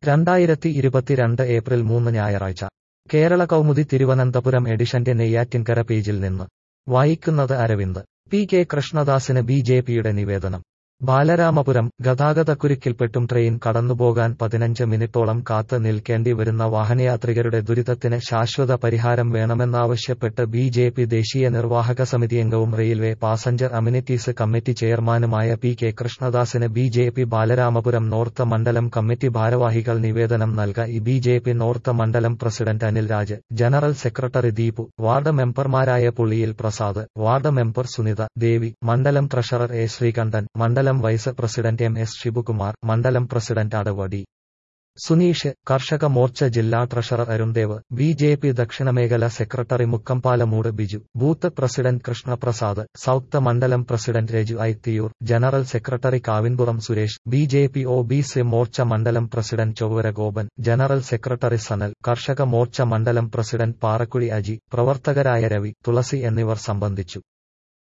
രണ്ടായിരത്തി ഇരുപത്തിരണ്ട് ഏപ്രിൽ മൂന്ന് ഞായറാഴ്ച കേരള കൗമുദി തിരുവനന്തപുരം എഡിഷന്റെ നെയ്യാറ്റിൻകര പേജിൽ നിന്ന് വായിക്കുന്നത് അരവിന്ദ് പി കെ കൃഷ്ണദാസിന് ബി ജെ പിയുടെ നിവേദനം ബാലരാമപുരം ഗതാഗതക്കുരുക്കിൽപ്പെട്ടും ട്രെയിൻ കടന്നുപോകാൻ പതിനഞ്ച് മിനിറ്റോളം കാത്ത് നിൽക്കേണ്ടി വരുന്ന വാഹനയാത്രികരുടെ ദുരിതത്തിന് ശാശ്വത പരിഹാരം വേണമെന്നാവശ്യപ്പെട്ട് ബി ജെ പി ദേശീയ നിർവാഹക സമിതി അംഗവും റെയിൽവേ പാസഞ്ചർ അമ്യൂണിറ്റീസ് കമ്മിറ്റി ചെയർമാനുമായ പി കെ കൃഷ്ണദാസിന് B J P Balaramapuram north മണ്ഡലം കമ്മിറ്റി ഭാരവാഹികൾ നിവേദനം നൽകി ബി ജെ പി നോർത്ത് മണ്ഡലം president Anil Raj general secretary Deepu ward മെമ്പർമാരായ പുള്ളിയിൽ പ്രസാദ് വാർഡ് മെമ്പർ സുനിത ദേവി മണ്ഡലം ട്രഷറർ എ ശ്രീകണ്ഠൻ മണ്ഡലം vice president M S Sivakumar മണ്ഡലം പ്രസിഡന്റ് അടവടി സുനീഷ് കർഷക മോർച്ച ജില്ലാ treasurer Arundev B J P ദക്ഷിണമേഖല secretary Mukkampalamoodu Biju booth president Krishnaprasad south മണ്ഡലം president Raju Aithiyoor general secretary Kavinpuram Suresh B J P O B C Morcha മണ്ഡലം president Chowara Gopan general secretary Sanal Karshaka Morcha മണ്ഡലം പ്രസിഡന്റ് പാറക്കുഴി അജി പ്രവർത്തകരായ രവി തുളസി എന്നിവർ സംബന്ധിച്ചു